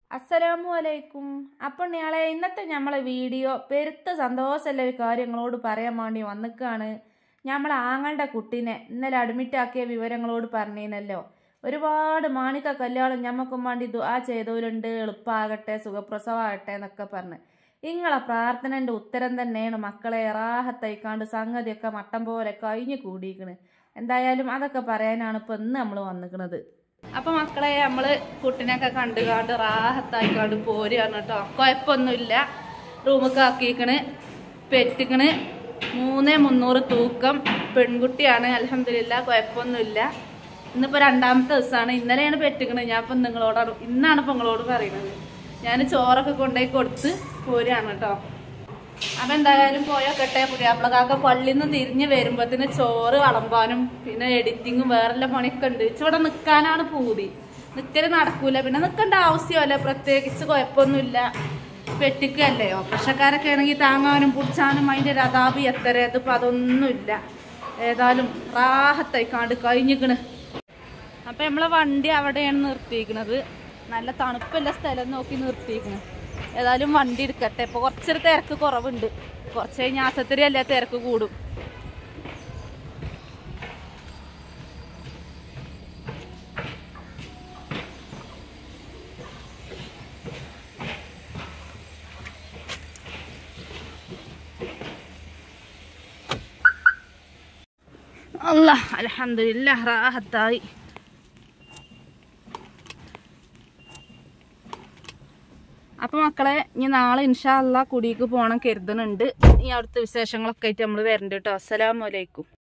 അസ്സലാമു അലൈക്കും അപ്പം ഞാളെ ഇന്നത്തെ നമ്മളെ വീഡിയോ പെരുത്ത സന്തോഷമുള്ള ഒരു കാര്യങ്ങളോട് പറയാൻ വേണ്ടി വന്നിക്കാണ് നമ്മളെ ആങ്ങളുടെ കുട്ടീനെ ഇന്നലെ അഡ്മിറ്റ് ആക്കിയ വിവരങ്ങളോട് പറഞ്ഞീനല്ലോ ഒരുപാട് മാണിക്ക കല്യാണം ഞമ്മക്കും വേണ്ടി ദുആ ചെയ്തവരുണ്ട് എളുപ്പമാകട്ടെ സുഖപ്രസവമാകട്ടെ എന്നൊക്കെ പറഞ്ഞ് ഇങ്ങളെ പ്രാർത്ഥനൻ്റെ ഉത്തരം തന്നെയാണ് മക്കളെ റാഹത്തൈക്കാണ്ട് സംഗതിയൊക്കെ മട്ടം പോലെ കഴിഞ്ഞു കൂടിയിരിക്കണ് എന്തായാലും അതൊക്കെ പറയാനാണ് ഇപ്പം ഇന്ന് നമ്മൾ വന്നിക്കണത് അപ്പൊ മക്കളെ നമ്മള് കുട്ടിനെയൊക്കെ കണ്ടു കാണ്ട് റാഹത്തായിക്കാണ്ട് പോരുകയാണ് കേട്ടോ കുഴപ്പമൊന്നുമില്ല റൂമൊക്കെ ആക്കിക്കണ് പെറ്റിക്കണ് മൂന്നേ മുന്നൂറ് തൂക്കം പെൺകുട്ടിയാണ് അലഹമില്ല കുഴപ്പമൊന്നുമില്ല ഇന്നിപ്പോ രണ്ടാമത്തെ ദിവസമാണ് ഇന്നലെയാണ് പെറ്റിക്കണത് ഞാൻ ഇപ്പം നിങ്ങളോടാണ് ഇന്നാണ് ഇപ്പം നിങ്ങളോട് പറയുന്നത് ഞാൻ ചോറൊക്കെ കൊണ്ടുപോയി കൊടുത്ത് പോരുകയാണ് കേട്ടോ അപ്പൊ എന്തായാലും പോയോക്കട്ടെ പുതിയാപ്പിളക്കാക്ക പള്ളിയിൽ നിന്ന് തിരിഞ്ഞ് വരുമ്പോത്തിന് ചോറ് വിളമ്പാനും പിന്നെ എഡിറ്റിങ്ങും വേറെല്ലാം പണിയൊക്കെ ഉണ്ട് ഇവിടെ നിൽക്കാനാണ് പൂതി നിൽക്കല് നടക്കൂല പിന്നെ നിൽക്കേണ്ട ആവശ്യമല്ല പ്രത്യേകിച്ച് കുഴപ്പമൊന്നുമില്ല വെട്ടിക്കല്ലേ ഓപ്പറേഷക്കാരൊക്കെ ആണെങ്കിൽ താങ്ങാനും പിടിച്ചാനും അതിന്റെ രഥാപി എത്ര ഇതിപ്പോ അതൊന്നുമില്ല ഏതായാലും റാഹത്തായിക്കാണ്ട് കഴിഞ്ഞിക്കണ് അപ്പൊ നമ്മളെ വണ്ടി അവിടെയാണ് നിർത്തിയിരിക്കുന്നത് നല്ല തണുപ്പുള്ള സ്ഥലം നോക്കി നിർത്തിയിരിക്കുന്നത് ഏതായാലും വണ്ടി എടുക്കട്ടെ ഇപ്പൊ കുറച്ചൊരു തിരക്ക് കുറവുണ്ട് കുറച്ച് കഴിഞ്ഞ് ആസത്തിരി അല്ലേ തിരക്ക് കൂടും അല്ല അലഹമില്ല റാഹത്തായി അപ്പൊ മക്കളെ ഇനി നാളെ ഇൻഷാ അല്ലാ കുടിക്ക് പോകണം കരുതുന്നുണ്ട് ഈ അവിടുത്തെ വിശേഷങ്ങളൊക്കെ ആയിട്ട് നമ്മൾ വരണ്ട് കേട്ടോ അസ്സലാമലൈക്കും